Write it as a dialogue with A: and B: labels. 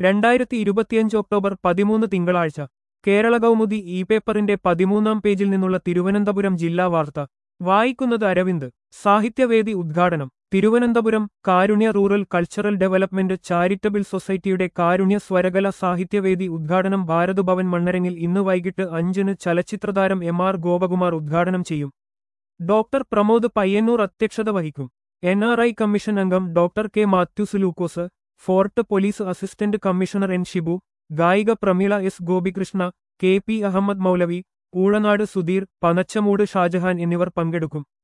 A: രണ്ടായിരത്തി ഇരുപത്തിയഞ്ച് ഒക്ടോബർ പതിമൂന്ന് തിങ്കളാഴ്ച കേരള കൗമുദി ഇ പേപ്പറിന്റെ പതിമൂന്നാം പേജിൽ നിന്നുള്ള തിരുവനന്തപുരം ജില്ലാ വാർത്ത വായിക്കുന്നത് അരവിന്ദ് സാഹിത്യവേദി ഉദ്ഘാടനം Thiruvananthapuram Karunya rural cultural development charitable സൊസൈറ്റിയുടെ കാരുണ്യ സ്വരകല സാഹിത്യവേദി ഉദ്ഘാടനം ഭാരതഭവൻ മണ്ണരങ്ങിൽ ഇന്ന് വൈകിട്ട് അഞ്ചിന് ചലച്ചിത്രതാരം എം ആർ ഗോപകുമാർ ഉദ്ഘാടനം ചെയ്യും ഡോക്ടർ പ്രമോദ് പയ്യന്നൂർ അധ്യക്ഷത വഹിക്കും എൻ ആർ ഐ കമ്മീഷൻ അംഗം doctor K Mathews Lukose fort police assistant commissioner N Shibu ഗായിക Prameela S Gopikrishna K P Ahammed Moulavi Poozhanad Sudheer Panachamoodu Shajahan എന്നിവർ പങ്കെടുക്കും